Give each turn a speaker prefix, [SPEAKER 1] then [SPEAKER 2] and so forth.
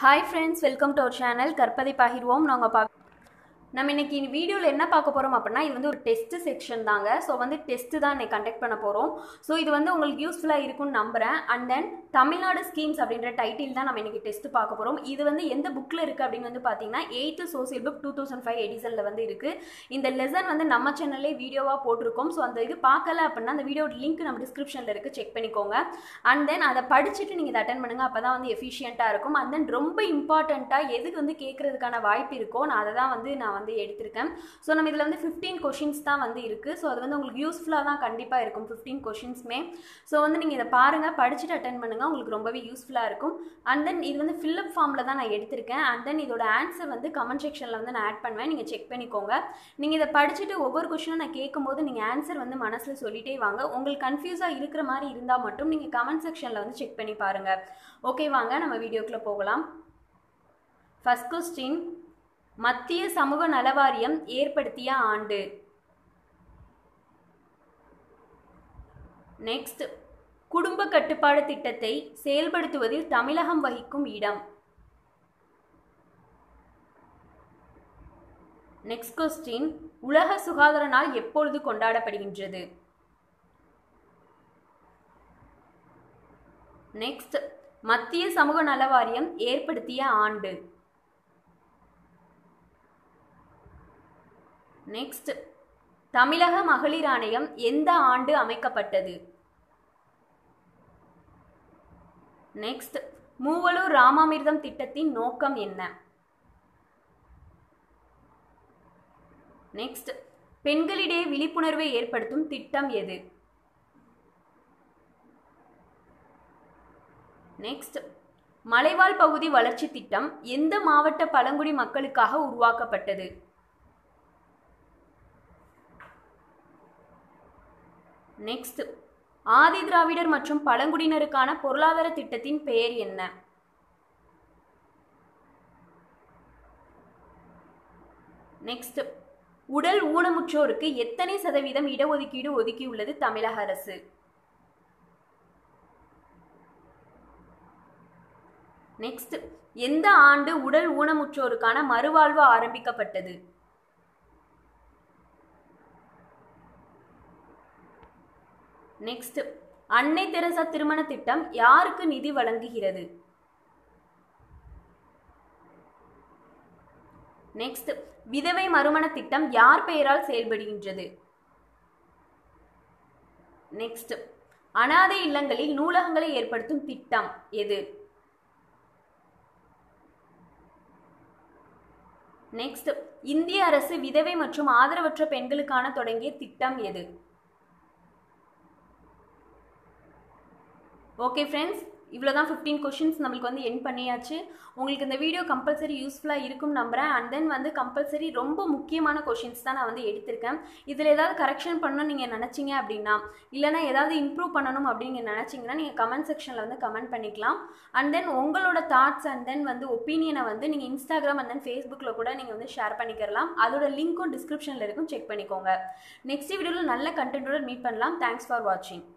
[SPEAKER 1] hi friends welcome to our channel கற்பதை பகிர்வோம் நாங்கள் பார்க்க நம்ம இன்னைக்கு வீடியோவில் என்ன பார்க்க போகிறோம் அப்படின்னா இது வந்து ஒரு டெஸ்ட் செக்ஷன் தாங்க ஸோ வந்து டெஸ்ட்டு தான் இன்னைக்கு கண்டக்ட் பண்ண போகிறோம் ஸோ இது வந்து உங்களுக்கு யூஸ்ஃபுல்லாக இருக்கும்னு நம்புகிறேன் அண்ட் தென் தமிழ்நாடு ஸ்கீம்ஸ் அப்படின்ற டைட்டில் தான் நம்ம இன்னைக்கு டெஸ்ட் பார்க்க போகிறோம் இது வந்து எந்த புக்கில் இருக்குது அப்படின்னு வந்து பார்த்தீங்கன்னா eighth social book two thousand five எடிசனில் வந்து இருக்குது இந்த லெசன் வந்து நம்ம சேனல்லே வீடியோவாக போட்டிருக்கோம் ஸோ அந்த இது பார்க்கல அப்படின்னா அந்த வீடியோட லிங்க் நம்ம டிஸ்கிரிப்ஷனில் இருக்குது செக் பண்ணிக்கோங்க அண்ட் தென் அதை படிச்சுட்டு நீங்கள் இதை அட்டன் பண்ணுங்கள் அப்போ தான் வந்து எஃபிஷியண்ட்டாக இருக்கும் அண்ட் தென் ரொம்ப இம்பார்ட்டண்ட்டாக எதுக்கு வந்து கேட்குறதுக்கான வாய்ப்பு இருக்கோ நான் அதை தான் வந்து நான் வந்து எடுத்திருக்கேன் ஸோ நம்ம இதில் வந்து ஃபிஃப்டீன் கொஷின்ஸ் தான் வந்து இருக்குது ஸோ அது வந்து உங்களுக்கு யூஸ்ஃபுல்லாக தான் கண்டிப்பாக இருக்கும் ஃபிஃப்டீன் கொஷின்ஸுமே ஸோ வந்து நீங்கள் இதை பாருங்கள் படிச்சுட்டு அட்டன் பண்ணுங்கள் உங்களுக்கு ரொம்பவே யூஸ்ஃபுல்லாக இருக்கும் அண்ட் தென் இது வந்து ஃபில்அப் ஃபார்மில் தான் நான் எடுத்திருக்கேன் அண்ட் தென் இதோட ஆன்சர் வந்து கமெண்ட் செக்ஷனில் வந்து நான் ஆட் பண்ணுவேன் நீங்கள் செக் பண்ணிக்கோங்க நீங்கள் இதை படிச்சுட்டு ஒவ்வொரு கொஷினும் நான் கேட்கும்போது நீங்கள் ஆன்சர் வந்து மனசில் சொல்லிட்டே வாங்க உங்களுக்கு கன்ஃபியூஸாக இருக்கிற மாதிரி இருந்தால் மட்டும் நீங்கள் கமெண்ட் செக்ஷனில் வந்து செக் பண்ணி பாருங்கள் ஓகே வாங்க நம்ம வீடியோக்குள்ளே போகலாம் ஃபஸ்ட் கொஸ்டின் மத்திய சமூக நலவாரியம் ஏற்படுத்திய ஆண்டு நெக்ஸ்ட் குடும்ப கட்டுப்பாடு திட்டத்தை செயல்படுத்துவதில் தமிழகம் வகிக்கும் இடம் நெக்ஸ்ட் கொஸ்டின் உலக சுகாதார நாள் எப்பொழுது கொண்டாடப்படுகின்றது நெக்ஸ்ட் மத்திய சமூக நலவாரியம் ஏற்படுத்திய ஆண்டு நெக்ஸ்ட் தமிழக மகளிர் ஆணையம் எந்த ஆண்டு அமைக்கப்பட்டது நெக்ஸ்ட் மூவலூர் ராமாமிர்தம் திட்டத்தின் நோக்கம் என்ன நெக்ஸ்ட் பெண்களிடையே விழிப்புணர்வை ஏற்படுத்தும் திட்டம் எது நெக்ஸ்ட் மலைவாழ் பகுதி வளர்ச்சி திட்டம் எந்த மாவட்ட பழங்குடி மக்களுக்காக உருவாக்கப்பட்டது நெக்ஸ்ட் ஆதி திராவிடர் மற்றும் பழங்குடியினருக்கான பொருளாதார திட்டத்தின் பெயர் என்ன நெக்ஸ்ட் உடல் ஊனமுற்றோருக்கு எத்தனை சதவீதம் இடஒதுக்கீடு ஒதுக்கியுள்ளது தமிழக அரசு நெக்ஸ்ட் எந்த ஆண்டு உடல் ஊனமுற்றோருக்கான மறுவாழ்வு ஆரம்பிக்கப்பட்டது நெக்ஸ்ட் அன்னை தெரசா திருமண திட்டம் யாருக்கு நிதி வழங்குகிறது நெக்ஸ்ட் விதவை மறுமண திட்டம் யார் பெயரால் செயல்படுகின்றது நெக்ஸ்ட் அனாதை இல்லங்களில் நூலகங்களை ஏற்படுத்தும் திட்டம் எது நெக்ஸ்ட் இந்திய அரசு விதவை மற்றும் ஆதரவற்ற பெண்களுக்கான தொடங்கிய திட்டம் எது ஓகே ஃப்ரெண்ட்ஸ் இவ்வளோ தான் ஃபிஃப்டீன் கொஷின்ஸ் நம்மளுக்கு வந்து என் பண்ணியாச்சு உங்களுக்கு இந்த வீடியோ கம்பல்சரி யூஸ்ஃபுல்லாக இருக்கும் நம்புகிறேன் அண்ட் தென் வந்து கம்பல்சரி ரொம்ப முக்கியமான கொஷின்ஸ் தான் நான் வந்து எடுத்திருக்கேன் இதில் ஏதாவது கரெக்ஷன் பண்ணணும் நீங்கள் நினச்சிங்க அப்படின்னா இல்லைனா ஏதாவது இம்ப்ரூவ் பண்ணணும் அப்படின்னு நினச்சிங்கன்னா நீங்கள் கமெண்ட் செக்ஷனில் வந்து கமெண்ட் பண்ணிக்கலாம் அண்ட் தென் உங்களோட தாட்ஸ் அண்ட் தென் வந்து ஒப்பீனியனை வந்து நீங்கள் இன்ஸ்டாகிராம் அண்ட் தென் ஃபேஸ்புக்கில் கூட நீங்கள் வந்து ஷேர் பண்ணிக்கிறலாம் அதோட லிங்க்கும் டிஸ்கிரிப்ஷனில் இருக்கும் செக் பண்ணிக்கோங்க நெக்ஸ்ட் வீடியோவில் நல்ல கண்டென்ட்டோட மீட் பண்ணலாம் தேங்க்ஸ் ஃபார் வாட்சிங்